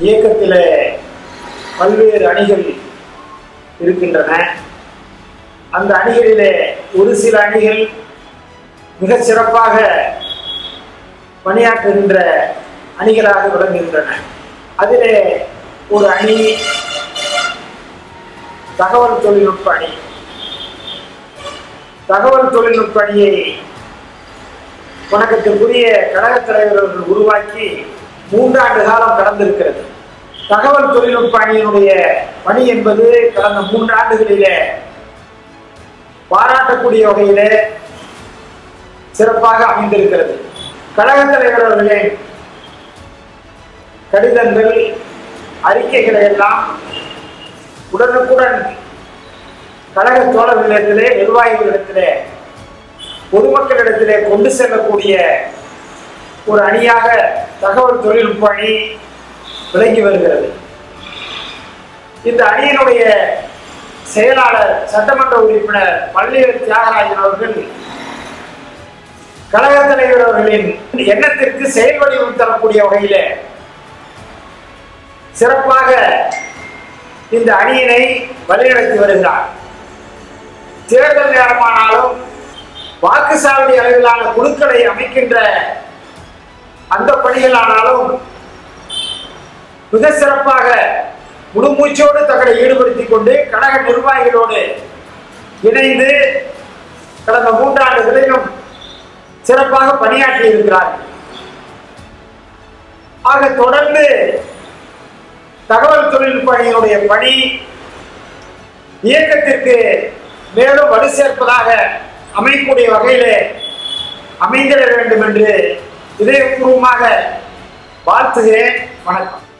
இயக்கத்திலே பல்வேறு அணிகள் இருக்கின்றன அந்த அணிகளிலே ஒரு சில அணிகள் மிக சிறப்பாக பணியாற்றுகின்ற அணிகளாக விளங்குகின்றன அதிலே ஒரு அணி தகவல் தொழில்நுட்ப அணி தகவல் தொழில்நுட்ப அணியை வணக்கத்திற்குரிய கழகத் தலைவர் அவர்கள் உருவாக்கி மூன்றாண்டு காலம் கடந்திருக்கிறது தகவல் தொழில்நுட்ப அணியினுடைய பணி என்பது கடந்த மூன்று ஆண்டுகளிலே பாராட்டக்கூடிய வகையிலே சிறப்பாக அமைந்திருக்கிறது கழகத் தலைவர் அவர்களே கடிதங்கள் அறிக்கைகளை எல்லாம் உடனுக்குடன் கழக தோழர்களிடத்திலே நிர்வாகிகளிடத்திலே பொதுமக்களிடத்திலே கொண்டு செல்லக்கூடிய ஒரு அணியாக தகவல் தொழில்நுட்ப அணி விளங்கி வருகிறது இந்த அணியினுடைய செயலாளர் சட்டமன்ற உறுப்பினர் பள்ளிவேல் தியாகராஜன் அவர்கள் கழக தலைவர் அவர்களின் எண்ணத்திற்கு செயல் வடிவம் தரக்கூடிய வகையிலே சிறப்பாக இந்த அணியினை வழிநடத்தி வருகிறார் தேர்தல் நேரமானாலும் வாக்குச்சாவடி அளவிலான குழுக்களை அமைக்கின்ற அந்த பணிகளானாலும் மிக சிறப்பாக முழுமூச்சோடு தங்களை ஈடுபடுத்திக் கொண்டு கழக நிர்வாகிகளோடு இணைந்து கடந்த மூன்றாண்டுகளிலும் சிறப்பாக பணியாற்றி இருக்கிறார்கள் ஆக தொடர்ந்து தகவல் தொழில்நுட்ப அணியினுடைய பணி இயக்கத்திற்கு மேலும் வலு சேர்ப்பதாக அமையக்கூடிய வகையிலே அமைந்திட வேண்டும் என்று இதயபூர்வமாக வாழ்த்துகிறேன் வணக்கம்